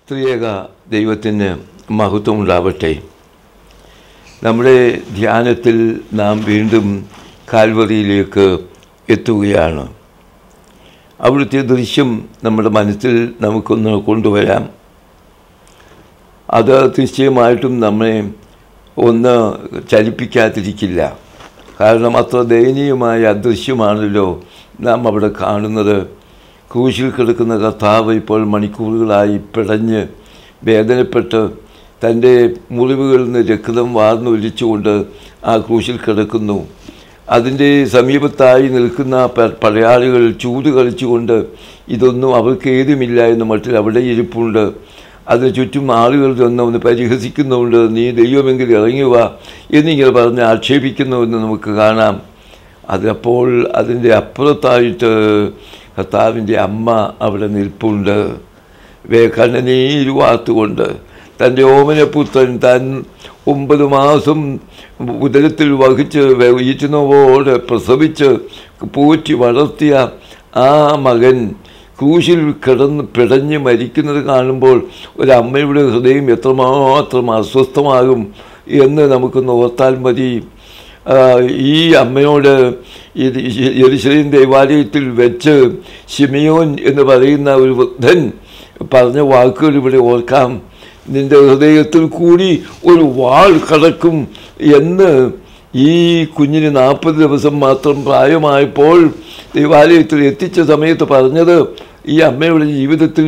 ത്രിയേക ദൈവത്തിന് മഹത്വം ഉണ്ടാവട്ടെ നമ്മുടെ ധ്യാനത്തിൽ നാം വീണ്ടും കാൽവറിയിലേക്ക് എത്തുകയാണ് അവിടുത്തെ ദൃശ്യം നമ്മുടെ മനസ്സിൽ നമുക്കൊന്ന് കൊണ്ടുവരാം അത് നിശ്ചയമായിട്ടും നമ്മെ ഒന്ന് ചലിപ്പിക്കാതിരിക്കില്ല കാരണം അത്ര ദയനീയമായ അദൃശ്യമാണല്ലോ നാം അവിടെ കാണുന്നത് ക്രൂശിൽ കിടക്കുന്ന കർത്താവ് ഇപ്പോൾ മണിക്കൂറുകളായി പിടഞ്ഞ് വേദനപ്പെട്ട് തൻ്റെ മുറിവുകളിൽ നിന്ന് രക്തം വാർന്നൊലിച്ചുകൊണ്ട് ആ ക്രൂശിൽ കിടക്കുന്നു അതിൻ്റെ സമീപത്തായി നിൽക്കുന്ന പ- പടയാളികൾ ചൂത് കളിച്ചുകൊണ്ട് ഇതൊന്നും അവർക്ക് ഏതുമില്ല എന്ന മട്ടിൽ അവിടെ ഇരിപ്പുണ്ട് അതിന് ചുറ്റും ആളുകൾ ചെന്ന് ഒന്ന് പരിഹസിക്കുന്നുണ്ട് നീ ദൈവമെങ്കിൽ ഇറങ്ങുക എന്നിങ്ങനെ പറഞ്ഞ് ആക്ഷേപിക്കുന്നുവെന്ന് നമുക്ക് കാണാം അതപ്പോൾ അതിൻ്റെ അപ്പുറത്തായിട്ട് കർത്താവിൻ്റെ അമ്മ അവിടെ നിൽപ്പുണ്ട് വേ കണ്ണനീരുവാത്തുകൊണ്ട് തൻ്റെ ഓമനപുത്രൻ താൻ ഒമ്പത് മാസം ഉദരത്തിൽ വഹിച്ച് വെ- ഈറ്റുന്നവോടെ പ്രസവിച്ച് പോറ്റി വളർത്തിയ ആ മകൻ ക്രൂശിൽ കിടന്ന് പിടഞ്ഞ് മരിക്കുന്നത് കാണുമ്പോൾ ഒരമ്മയുടെ ഹൃദയം എത്രമാത്രം അസ്വസ്ഥമാകും എന്ന് നമുക്കൊന്ന് ഓർത്താൽ മതി ആ, ഈ അമ്മയോട് ഇത് യെരുശലേം ദേവാലയത്തിൽ വെച്ച് ഷിമിയോൻ എന്ന് പറയുന്ന ഒരു വൃദ്ധൻ പറഞ്ഞ വാക്കുകൾ ഇവിടെ ഓർക്കാം നിന്റെ ഹൃദയത്തിൽ കൂടി ഒരു വാൾ കടക്കും എന്ന് ഈ കുഞ്ഞിന് നാൽപ്പത് ദിവസം മാത്രം പ്രായമായപ്പോൾ ദേവാലയത്തിൽ എത്തിച്ച സമയത്ത് പറഞ്ഞത് ഈ അമ്മയുടെ ജീവിതത്തിൽ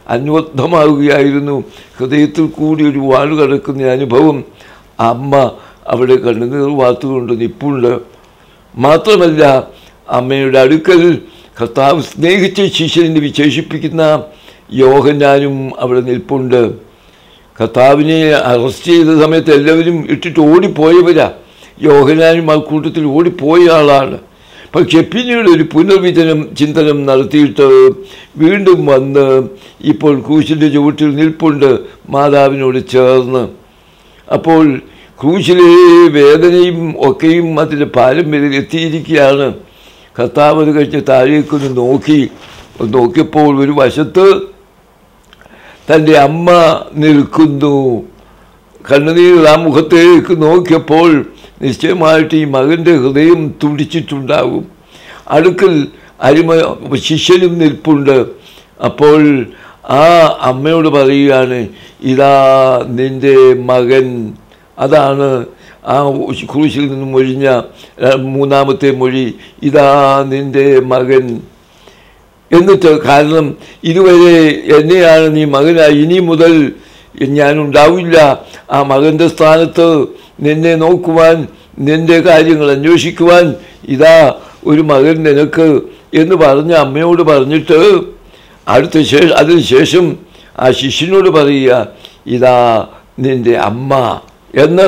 അന്വർത്ഥമാവുകയായിരുന്നു ഹൃദയത്തിൽ കൂടി ഒരു വാൾ കടക്കുന്ന അനുഭവം അമ്മ അവിടെ കണ്ണുനീർ വാത്തുകൊണ്ട് നിപ്പുണ്ട് മാത്രമല്ല അമ്മയുടെ അടുക്കൽ കർത്താവ് സ്നേഹിച്ച ശിഷ്യനെ വിശേഷിപ്പിക്കുന്ന യോഹന്നാനും അവിടെ നിൽപ്പുണ്ട് കർത്താവിനെ അറസ്റ്റ് ചെയ്ത സമയത്ത് എല്ലാവരും ഇട്ടിട്ട് ഓടിപ്പോയവരാ യോഹനാനും ആ കൂട്ടത്തിൽ ഓടിപ്പോയ ആളാണ് പക്ഷെ പിന്നീട് ഒരു പുനർവിചനം ചിന്തനം നടത്തിയിട്ട് വീണ്ടും വന്ന് ഇപ്പോൾ ക്രൂശിൻ്റെ ചുവട്ടിൽ നിൽപ്പുണ്ട് മാതാവിനോട് ചേർന്ന് അപ്പോൾ ക്രൂശിലെ വേദനയും ഒക്കെയും അതിൻ്റെ പാരമ്പര്യം എത്തിയിരിക്കുകയാണ് കർത്താവ് അത് കഴിച്ച് താഴേക്കൊന്ന് നോക്കി നോക്കിയപ്പോൾ ഒരു വശത്ത് തൻ്റെ അമ്മ നിൽക്കുന്നു കണ്ണുനീർ ആ മുഖത്തേക്ക് നോക്കിയപ്പോൾ നിശ്ചയമായിട്ട് ഈ മകൻ്റെ ഹൃദയം തുടിച്ചിട്ടുണ്ടാകും അടുക്കൽ അരിമ ശിഷ്യനും നിൽപ്പുണ്ട് അപ്പോൾ ആ അമ്മയോട് പറയുകയാണ് ഇതാ നിൻ്റെ മകൻ അതാണ് ആ ക്രൂശിൽ നിന്നും ഒഴിഞ്ഞ മൂന്നാമത്തെ മൊഴി ഇതാ നിൻ്റെ മകൻ എന്നിട്ട് കാരണം ഇതുവരെ എന്നെയാണ് നീ മകനായി ഇനി മുതൽ ഞാനുണ്ടാവില്ല ആ മകൻ്റെ സ്ഥാനത്ത് നിന്നെ നോക്കുവാൻ നിന്റെ കാര്യങ്ങൾ അന്വേഷിക്കുവാൻ ഇതാ ഒരു മകൻ നിനക്ക് എന്ന് പറഞ്ഞ അമ്മയോട് പറഞ്ഞിട്ട് അടുത്ത ശേഷം അതിനുശേഷം ആ ശിഷ്യനോട് പറയുക ഇതാ നിന്റെ അമ്മ എന്ന്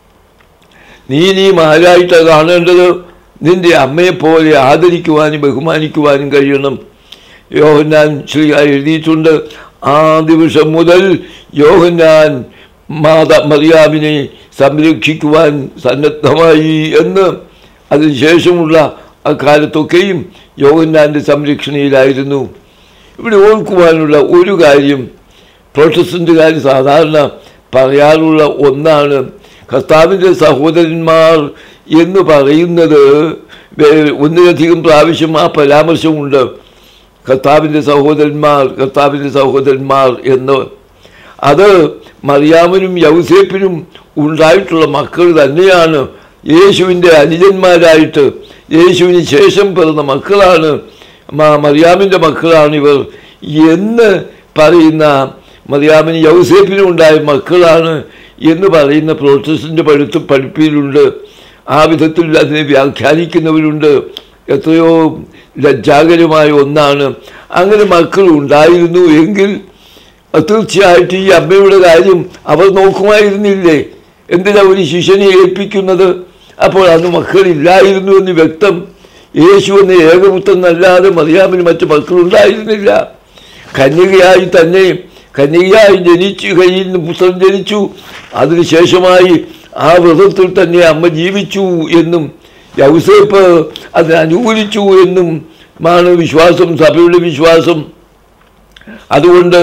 നീ നീ ആരായിട്ടാണ് കാണേണ്ടത് നിന്റെ അമ്മയെപ്പോലെ ആദരിക്കുവാനും ബഹുമാനിക്കുവാനും കഴിയണം യോഹന്നാൻ ശ്രീ എഴുതിയിട്ടുണ്ട് ആ ദിവസം മുതൽ യോഹന്നാൻ മാതാ മറിയാമിനെ സംരക്ഷിക്കുവാൻ സന്നദ്ധമായി എന്ന് അതിനുശേഷമുള്ള അക്കാലത്തൊക്കെയും യോഹന്നാൻ്റെ സംരക്ഷണയിലായിരുന്നു ഇവിടെ ഓർക്കുവാനുള്ള ഒരു കാര്യം പ്രൊട്ടസ്റ്റന്റുകാർ സാധാരണ പറയാറുള്ള ഒന്നാണ് കർത്താവിൻ്റെ സഹോദരന്മാർ എന്ന് പറയുന്നത് വേ- ഒന്നിലധികം പ്രാവശ്യം ആ പരാമർശമുണ്ട് കർത്താവിൻ്റെ സഹോദരന്മാർ കർത്താവിൻ്റെ സഹോദരന്മാർ എന്ന് അത് മറിയാമനും യൗസേപ്പിനും ഉണ്ടായിട്ടുള്ള മക്കൾ തന്നെയാണ് യേശുവിൻ്റെ അനുജന്മാരായിട്ട് യേശുവിന് ശേഷം പിറന്ന മക്കളാണ് മ- മറിയാമിൻ്റെ മക്കളാണിവർ എന്ന് പറയുന്ന മറിയാമിന് യൗസേപ്പിനും ഉണ്ടായ മക്കളാണ് എന്ന് പറയുന്ന പ്രോട്ടസ്റ്റൻ്റ് പഴുത്ത് പഠിപ്പിയിലുണ്ട് ആ വിധത്തിൽ അതിനെ വ്യാഖ്യാനിക്കുന്നവരുണ്ട് എത്രയോ ലജ്ജാകരമായ ഒന്നാണ് അങ്ങനെ മക്കൾ ഉണ്ടായിരുന്നു എങ്കിൽ തീർച്ചയായിട്ടും ഈ അമ്മയുടെ കാര്യം അവർ നോക്കുമായിരുന്നില്ലേ എന്തിനാ ഒരു ശിഷ്യനെ ഏൽപ്പിക്കുന്നത് അപ്പോൾ അന്ന് മക്കളില്ലായിരുന്നു എന്ന് വ്യക്തം യേശു എന്ന ഏകപുത്രനല്ലാതെ മറിയാമിന് മറ്റു മക്കളുണ്ടായിരുന്നില്ല കന്യകയായി തന്നെ കന്യകയായി ജനിച്ചു കയ്യിൽ നിന്ന് പുത്രൻ ജനിച്ചു അതിനുശേഷമായി ആ വ്രതത്തിൽ തന്നെ അമ്മ ജീവിച്ചു എന്നും യൗസേപ്പ് അതിനെ അനുകൂലിച്ചു എന്നും മാണ് വിശ്വാസം സഭയുടെ വിശ്വാസം അതുകൊണ്ട്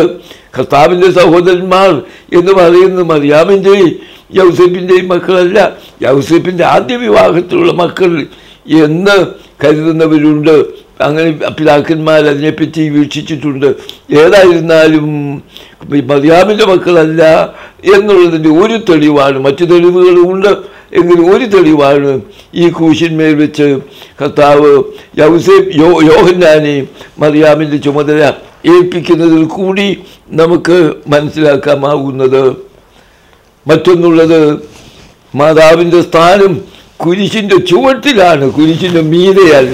കർത്താവിൻ്റെ സഹോദരന്മാർ എന്ന് പറയുന്നത് മറിയാമിൻ്റെയും യൗസേപ്പിൻ്റെയും മക്കളല്ല യൗസേപ്പിൻ്റെ ആദ്യ വിവാഹത്തിലുള്ള മക്കൾ എന്ന് കരുതുന്നവരുണ്ട് അങ്ങനെ പിതാക്കന്മാർ അതിനെപ്പറ്റി വീക്ഷിച്ചിട്ടുണ്ട് ഏതായിരുന്നാലും മറിയാമിൻ്റെ മക്കളല്ല എന്നുള്ളതിൻ്റെ ഒരു തെളിവാണ് മറ്റു തെളിവുകളുമുണ്ട് എങ്കിലും ഒരു തെളിവാണ് ഈ കൂശിന്മേൽ വെച്ച് കർത്താവ് യൗസേഫ് യോ യോഹന്നാനെ മറിയാമിൻ്റെ ചുമതല ഏൽപ്പിക്കുന്നതിൽ കൂടി നമുക്ക് മനസ്സിലാക്കാമാവുന്നത് മറ്റൊന്നുള്ളത് മാതാവിൻ്റെ സ്ഥാനം കുരിശിൻ്റെ ചുവട്ടിലാണ് കുരിശിൻ്റെ മീതെയല്ല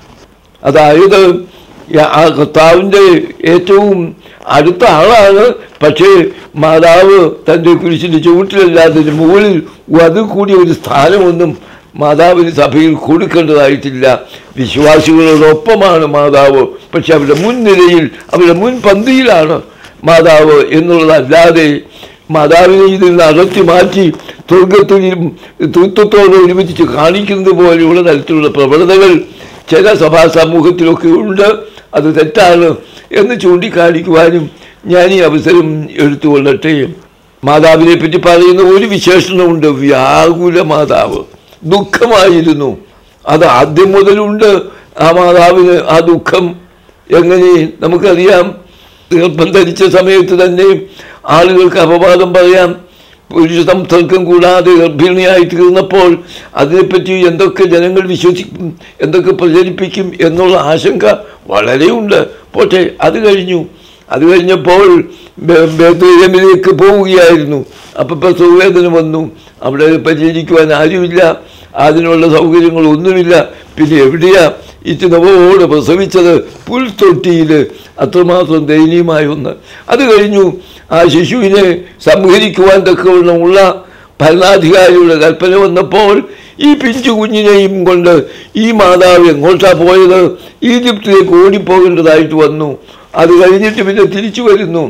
അതായത് ആ കർത്താവിൻ്റെ ഏറ്റവും അടുത്ത ആളാണ് പക്ഷേ മാതാവ് തൻ്റെ കുരിശിൻ്റെ ചുവട്ടിലല്ലാത്തതിന് മുകളിൽ അതിൽ കൂടി ഒരു സ്ഥാനമൊന്നും മാതാവിന് സഭയിൽ കൊടുക്കേണ്ടതായിട്ടില്ല വിശ്വാസികളോടൊപ്പമാണ് മാതാവ് പക്ഷെ അവരുടെ മുൻനിരയിൽ അവരുടെ മുൻപന്തിയിലാണ് മാതാവ് എന്നുള്ളതല്ലാതെ മാതാവിനെ ഇതിൽ നിന്ന് അകറ്റി മാറ്റി സ്വർഗത്തിലും തൃത്വത്തോട് ഒരുമിച്ച് കാണിക്കുന്നത് പോലെയുള്ള തരത്തിലുള്ള പ്രവണതകൾ ചില സഭാ സമൂഹത്തിലൊക്കെ ഉണ്ട് അത് തെറ്റാണ് എന്ന് ചൂണ്ടിക്കാണിക്കുവാനും ഞാൻ ഈ അവസരം എടുത്തുകൊള്ളട്ടെ മാതാവിനെ പറ്റി പറയുന്ന ഒരു വിശേഷണമുണ്ട് വ്യാകുല മാതാവ് ദുഃഖമായിരുന്നു അത് ആദ്യം മുതലുണ്ട് ആ മാതാവിന് ആ ദുഃഖം എങ്ങനെ നമുക്കറിയാം ഗർഭം ധരിച്ച സമയത്ത് തന്നെ ആളുകൾക്ക് അപവാദം പറയാം പുരുഷ സംസർഗം കൂടാതെ ഗർഭിണിയായി തീർന്നപ്പോൾ അതിനെപ്പറ്റി എന്തൊക്കെ ജനങ്ങൾ വിശ്വസിക്കും എന്തൊക്കെ പ്രചരിപ്പിക്കും എന്നുള്ള ആശങ്ക വളരെയുണ്ട് പോട്ടെ അത് കഴിഞ്ഞു അത് കഴിഞ്ഞപ്പോൾ ബേത്തലേമിലേക്ക് പോവുകയായിരുന്നു അപ്പം പ്രസവവേദന വന്നു അവിടെ പരിചരിക്കുവാൻ ആരുമില്ല അതിനുള്ള സൗകര്യങ്ങളൊന്നുമില്ല പിന്നെ എവിടെയാ ഇച്ചിനവോട് പ്രസവിച്ചത് പുൽത്തൊട്ടിയിൽ അത്രമാത്രം ദയനീയമായ ഒന്ന് അത് കഴിഞ്ഞു ആ ശിശുവിനെ സംഹരിക്കുവാൻ തക്കവണ്ണമുള്ള ഭരണാധികാരിയുടെ കൽപ്പന വന്നപ്പോൾ ഈ പിഞ്ചു കുഞ്ഞിനെയും കൊണ്ട് ഈ മാതാവ് എങ്ങോട്ടാ പോയത് ഈജിപ്തിലേക്ക് ഓടിപ്പോകേണ്ടതായിട്ട് വന്നു അത് കഴിഞ്ഞിട്ട് പിന്നെ തിരിച്ചു വരുന്നു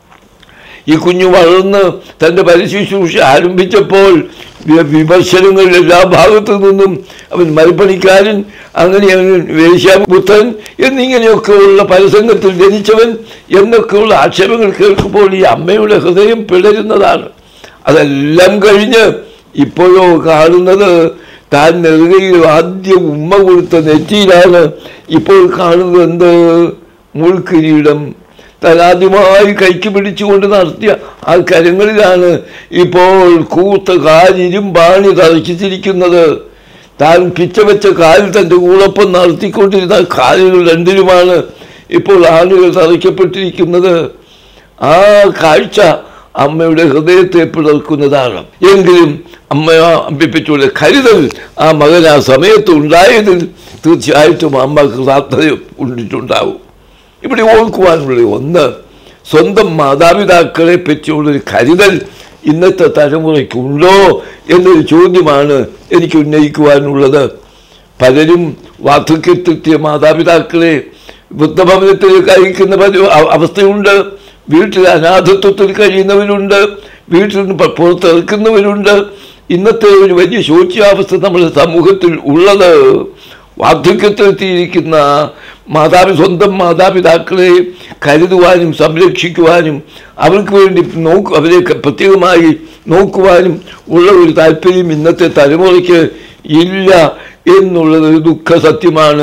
ഈ കുഞ്ഞു വളർന്ന് തൻ്റെ പരിശുശ്രൂഷ ആരംഭിച്ചപ്പോൾ വിമർശനങ്ങൾ എല്ലാ ഭാഗത്തു നിന്നും അവൻ മൽപ്പണിക്കാരൻ അങ്ങനെ അവൻ വേശ്യാപുത്രൻ എന്നിങ്ങനെയൊക്കെയുള്ള പരസംഗത്തിൽ ജനിച്ചവൻ എന്നൊക്കെയുള്ള ആക്ഷേപങ്ങൾ കേൾക്കുമ്പോൾ ഈ അമ്മയുടെ ഹൃദയം പിളരുന്നതാണ് അതെല്ലാം കഴിഞ്ഞ് ഇപ്പോഴോ കാണുന്നത് താൻ നെറുകയിൽ ആദ്യം ഉമ്മ കൊടുത്ത നെറ്റിയിലാണ് ഇപ്പോൾ കാണുന്നത് എന്ത് മുൾക്കിരീടം താൻ ആദ്യമായി കൈക്ക് പിടിച്ചുകൊണ്ട് നടത്തിയ ആ കരങ്ങളിലാണ് ഇപ്പോൾ കൂത്ത കാലിരുമ്പാണി തറച്ചിരിക്കുന്നത് താൻ പിച്ച വെച്ച കാലിൽ തൻ്റെ കൂടൊപ്പം നടത്തിക്കൊണ്ടിരുന്ന കാലുകൾ രണ്ടിലുമാണ് ഇപ്പോൾ ആളുകൾ തറയ്ക്കപ്പെട്ടിരിക്കുന്നത് ആ കാഴ്ച അമ്മയുടെ ഹൃദയത്തെ പിളർക്കുന്നതാണ് എങ്കിലും അമ്മ അമ്പിപ്പിച്ചുള്ള കരുതൽ ആ മകൻ ആ സമയത്ത് ഉണ്ടായതിൽ തീർച്ചയായിട്ടും അമ്മക്ക് സാധ്യത ഉണ്ടിട്ടുണ്ടാവും ഇവിടെ ഓർക്കുവാനുള്ള ഒന്ന് സ്വന്തം മാതാപിതാക്കളെ പറ്റിയുള്ളൊരു കരുതൽ ഇന്നത്തെ തലമുറയ്ക്കുണ്ടോ എന്നൊരു ചോദ്യമാണ് എനിക്ക് ഉന്നയിക്കുവാനുള്ളത് പലരും വാർദ്ധക്യത്തെത്തിയ മാതാപിതാക്കളെ വൃദ്ധഭവനത്തിലേക്ക് അയക്കുന്ന പതിവ് അവസ്ഥയുണ്ട് വീട്ടിൽ അനാഥത്വത്തിൽ കഴിയുന്നവരുണ്ട് വീട്ടിൽ നിന്ന് പുറത്തിറക്കുന്നവരുണ്ട് ഇന്നത്തെ ഒരു വലിയ ശോച്യാവസ്ഥ നമ്മുടെ സമൂഹത്തിൽ ഉള്ളത് വാർദ്ധക്യത്തിലെത്തിയിരിക്കുന്ന മാതാപി സ്വന്തം മാതാപിതാക്കളെ കരുതുവാനും സംരക്ഷിക്കുവാനും അവർക്ക് വേണ്ടി നോക്കു അവരെ പ്രത്യേകമായി നോക്കുവാനും ഉള്ള ഒരു താല്പര്യം ഇന്നത്തെ തലമുറയ്ക്ക് ഇല്ല എന്നുള്ളത് ഒരു ദുഃഖ സത്യമാണ്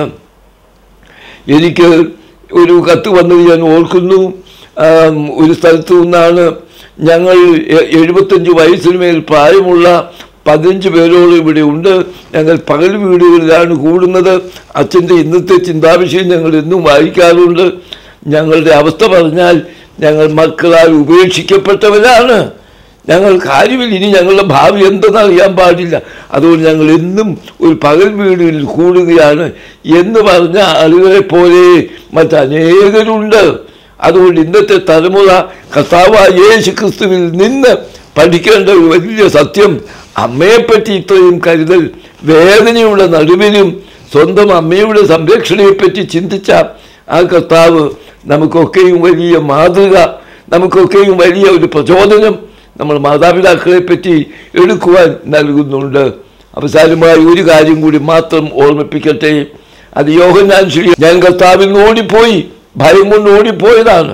എനിക്ക് ഒരു കത്ത് വന്നത് ഞാൻ ഓർക്കുന്നു ഒരു സ്ഥലത്തു നിന്നാണ് ഞങ്ങൾ എഴുപത്തഞ്ച് വയസ്സിന് മേൽ പ്രായമുള്ള പതിനഞ്ച് പേരോളം ഇവിടെ ഉണ്ട് ഞങ്ങൾ പകൽ വീടുകളിലാണ് കൂടുന്നത് അച്ഛൻ്റെ ഇന്നത്തെ ചിന്താവിഷയം ഞങ്ങൾ എന്നും വായിക്കാറുണ്ട് ഞങ്ങളുടെ അവസ്ഥ പറഞ്ഞാൽ ഞങ്ങൾ മക്കളാൽ ഉപേക്ഷിക്കപ്പെട്ടവരാണ് ഞങ്ങൾ കാര്യമില്ല ഇനി ഞങ്ങളുടെ ഭാവി എന്തെന്ന് അറിയാൻ പാടില്ല അതുകൊണ്ട് ഞങ്ങൾ എന്നും ഒരു പകൽ വീടുകളിൽ കൂടുകയാണ് എന്ന് പറഞ്ഞ ആളുകളെ പോലെ മറ്റനേകരുണ്ട് അതുകൊണ്ട് ഇന്നത്തെ തലമുറ കർത്താവായ യേശു ക്രിസ്തുവിൽ നിന്ന് പഠിക്കേണ്ട ഒരു വലിയ സത്യം അമ്മയെപ്പറ്റി ഇത്രയും കരുതൽ വേദനയുള്ള നടുവിലും സ്വന്തം അമ്മയുടെ സംരക്ഷണയെപ്പറ്റി ചിന്തിച്ച ആ കർത്താവ് നമുക്കൊക്കെയും വലിയ മാതൃക നമുക്കൊക്കെയും വലിയ ഒരു പ്രചോദനം നമ്മൾ മാതാപിതാക്കളെ പറ്റി എടുക്കുവാൻ നൽകുന്നുണ്ട് അവസാനമായി ഒരു കാര്യം കൂടി മാത്രം ഓർമ്മിപ്പിക്കട്ടെ അത് യോഹന്നാൻ ശ്രീ ഞാൻ കർത്താവിൽ നിന്ന് ഓടിപ്പോയി ഭയം കൊണ്ട് ഓടിപ്പോയതാണ്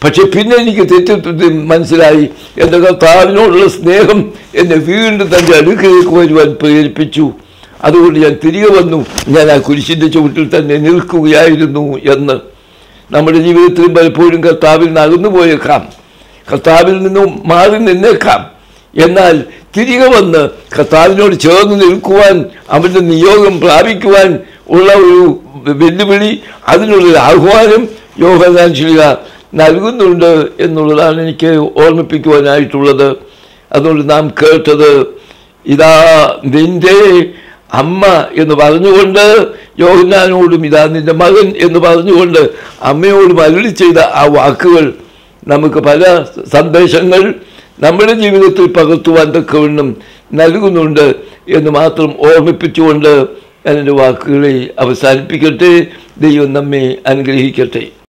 പക്ഷെ പിന്നെ എനിക്ക് തെറ്റി മനസ്സിലായി എൻ്റെ കർത്താവിനോടുള്ള സ്നേഹം എന്നെ വീണ്ടും തൻ്റെ അടുക്കിലേക്ക് വരുവാൻ പ്രേരിപ്പിച്ചു അതുകൊണ്ട് ഞാൻ തിരികെ വന്നു ഞാൻ ആ കുരിശിൻ്റെ ചുവട്ടിൽ തന്നെ നിൽക്കുകയായിരുന്നു എന്ന് നമ്മുടെ ജീവിതത്തിൽ പലപ്പോഴും കർത്താവിൽ നിന്ന് അകന്നു പോയേക്കാം കർത്താവിൽ നിന്നും മാറി നിന്നേക്കാം എന്നാൽ തിരികെ വന്ന് കർത്താവിനോട് ചേർന്ന് നിൽക്കുവാൻ അവൻ്റെ നിയോഗം പ്രാപിക്കുവാൻ ഉള്ള ഒരു വെല്ലുവിളി അതിനുള്ളൊരു ആഹ്വാനം യോഹനാൻ ശ്രീക നൽകുന്നുണ്ട് എന്നുള്ളതാണ് എനിക്ക് ഓർമ്മിപ്പിക്കുവാനായിട്ടുള്ളത് അതുകൊണ്ട് നാം കേട്ടത് ഇതാ നിന്റെ അമ്മ എന്ന് പറഞ്ഞുകൊണ്ട് യോഹന്നാനോടും ഇതാ നിന്റെ മകൻ എന്ന് പറഞ്ഞുകൊണ്ട് അമ്മയോടും അരുളി ചെയ്ത ആ വാക്കുകൾ നമുക്ക് പല സന്ദേശങ്ങൾ നമ്മുടെ ജീവിതത്തിൽ പകർത്തുവാൻ തക്കവണ്ണം നൽകുന്നുണ്ട് എന്ന് മാത്രം ഓർമ്മിപ്പിച്ചുകൊണ്ട് ഞാൻ എൻ്റെ വാക്കുകളെ അവസാനിപ്പിക്കട്ടെ ദൈവം നമ്മെ അനുഗ്രഹിക്കട്ടെ